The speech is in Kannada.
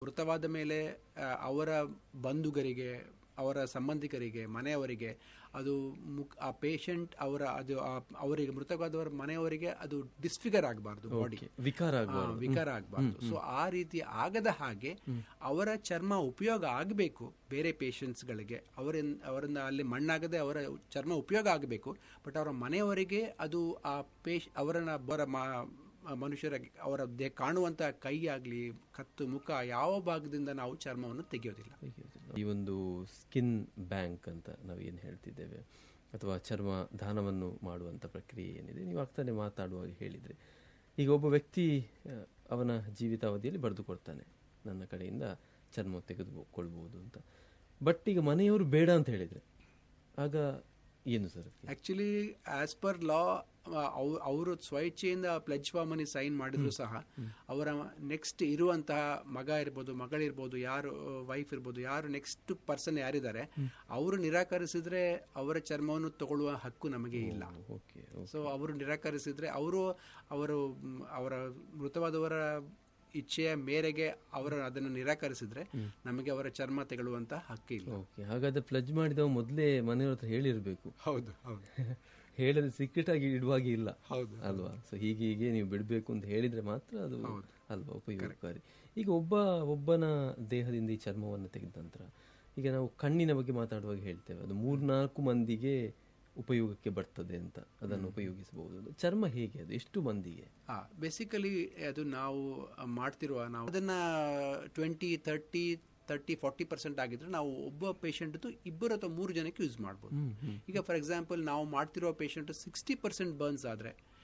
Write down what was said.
ಮೃತವಾದ ಮೇಲೆ ಆ, ಅವರ ಬಂಧುಗರಿಗೆ ಅವರ ಸಂಬಂಧಿಕರಿಗೆ ಮನೆಯವರಿಗೆ ಅದು ಮುಕ್ ಆ ಪೇಷಂಟ್ ಅವರ ಅದು ಆ- ಅವರಿಗೆ ಮೃತವಾದವರ ಮನೆಯವರಿಗೆ ಅದು ಡಿಸ್ಫಿಗರ್ ಆಗಬಾರ್ದು ಬಾಡಿ Okay. ವಿಕಾರ ಆಗಬಾರ್ದು ವಿಕಾರ ಆಗಬಾರ್ದು ಸೊ ಆ ರೀತಿ ಆಗದ ಹಾಗೆ ಅವರ ಚರ್ಮ ಉಪಯೋಗ ಆಗಬೇಕು ಬೇರೆ ಪೇಷಂಟ್ಸ್ಗಳಿಗೆ ಅವರಿಂದ ಅವರಿಂದ ಅಲ್ಲಿ ಮಣ್ಣಾಗದೆ ಅವರ ಚರ್ಮ ಉಪಯೋಗ ಆಗಬೇಕು ಬಟ್ ಅವರ ಮನೆಯವರಿಗೆ ಅದು ಆ ಪೇಶ್ ಅವರನ್ನ ಅವರ ಮ- ಮನುಷ್ಯರ ಅವರ ದೇಹ ಕಾಣುವಂತ ಕೈ ಆಗಲಿ ಕತ್ತು ಮುಖ ಯಾವ ಭಾಗದಿಂದ ನಾವು ಚರ್ಮವನ್ನು ತೆಗೆಯೋದಿಲ್ಲ ಈ ಒಂದು ಸ್ಕಿನ್ ಬ್ಯಾಂಕ್ ಅಂತ ನಾವು ಏನು ಹೇಳ್ತಿದ್ದೇವೆ ಅಥವಾ ಚರ್ಮ ದಾನವನ್ನು ಮಾಡುವಂಥ ಪ್ರಕ್ರಿಯೆ ಏನಿದೆ ನೀವು ಆಗ್ತಾನೆ ಮಾತಾಡುವಾಗ ಹೇಳಿದರೆ ಈಗ ಒಬ್ಬ ವ್ಯಕ್ತಿ ಆ, ಅವನ ಜೀವಿತಾವಧಿಯಲ್ಲಿ ಬರೆದುಕೊಡ್ತಾನೆ ನನ್ನ ಕಡೆಯಿಂದ ಚರ್ಮ ತೆಗೆದುಕೊಳ್ಬೋದು ಅಂತ ಬಟ್ ಈಗ ಮನೆಯವರು ಬೇಡ ಅಂತ ಹೇಳಿದರೆ ಆಗ ಏನು sir actually as per law ಅವರು ಸ್ವಇಚ್ಛೆಯಿಂದ ಪ್ಲೆಜ್ ಫಾರ್ಮ್ ಅನ್ನು ಸೈನ್ ಮಾಡಿದ್ರು ಸಹ ಅವರ ನೆಕ್ಸ್ಟ್ ಇರುವಂತಹ ಮಗ ಇರ್ಬೋದು ಮಗಳಿರ್ಬೋದು ಯಾರು ವೈಫ್ ಇರ್ಬೋದು ಯಾರು ನೆಕ್ಸ್ಟ್ ಪರ್ಸನ್ ಯಾರಿದ್ದಾರೆ ಅವರು ನಿರಾಕರಿಸಿದ್ರೆ ಅವರ ಚರ್ಮವನ್ನು ತಗೊಳ್ಳುವ ಹಕ್ಕು ನಮಗೆ ಇಲ್ಲ ಓಕೆ ಸೊ ಅವರು ನಿರಾಕರಿಸಿದ್ರೆ ಅವರು ಅವರು ಮ್, ಅವರ ಮೃತವಾದವರ ಇಚ್ಛೆಯ ಮೇರೆಗೆ ಅವರು ಅದನ್ನು ನಿರಾಕರಿಸಿದ್ರೆ ನಮಗೆ ಅವರ ಚರ್ಮ ತೆಗೊಳ್ಳುವಂತ ಹಕ್ಕು ಇಲ್ಲ ಓಕೆ ಹಾಗಾದ್ರೆ ಪ್ಲಜ್ ಮಾಡಿದವ ಮೊದಲೇ ಮನೆಯವ್ರ ಹತ್ರ ಹೇಳಿರಬೇಕು ಹೌದು ಹೌದು ಹೇಳದೆ ಸೀಕ್ರೆಟ್ ಆಗಿ ಇಡುವಾಗಿ ಇಲ್ಲ ಹೌದು ಅಲ್ವಾ ಸೊ ಹೀಗೆ ಹೀಗೆ ನೀವು ಬಿಡಬೇಕು ಅಂತ ಹೇಳಿದ್ರೆ ಮಾತ್ರ ಅದು ಅಲ್ವಾ ಉಪಯೋಗಕಾರಿ ಈಗ ಒಬ್ಬ ಒಬ್ಬನ ದೇಹದಿಂದ ಈ ಚರ್ಮವನ್ನು ತೆಗೆದ ನಂತರ ಈಗ ನಾವು ಕಣ್ಣಿನ ಬಗ್ಗೆ ಮಾತಾಡುವಾಗ ಹೇಳ್ತೇವೆ ಅದು ಮೂರ್ನಾಲ್ಕು ಮಂದಿಗೆ ಉಪಯೋಗಕ್ಕೆ ಬರ್ತದೆ ಅಂತ ಅದನ್ನು ಉಪಯೋಗಿಸಬಹುದು ಅಂತ. ಚರ್ಮ ಹೇಗೆ ಅದು ಎಷ್ಟು ಮಂದಿಗೆ ಹಾ ಬೇಸಿಕಲಿ ಅದು ನಾವು ಮಾಡ್ತಿರುವ ನಾವು ಅದನ್ನ twenty thirty thirty forty percent ಆಗಿದ್ರೆ ನಾವು ಒಬ್ಬ ಪೇಷಂಟ್ ಇಬ್ಬರು ಅಥವಾ ಮೂರು ಜನಕ್ಕೆ ಯೂಸ್ ಮಾಡ್ಬೋದು ಈಗ ಫಾರ್ ಎಕ್ಸಾಂಪಲ್ ನಾವು ಮಾಡ್ತಿರೋ ಪೇಷಂಟ್ ಸಿಕ್ಸ್ಟಿ ಪರ್ಸೆಂಟ್ ಬರ್ನ್ಸ್ ಆದ್ರೆ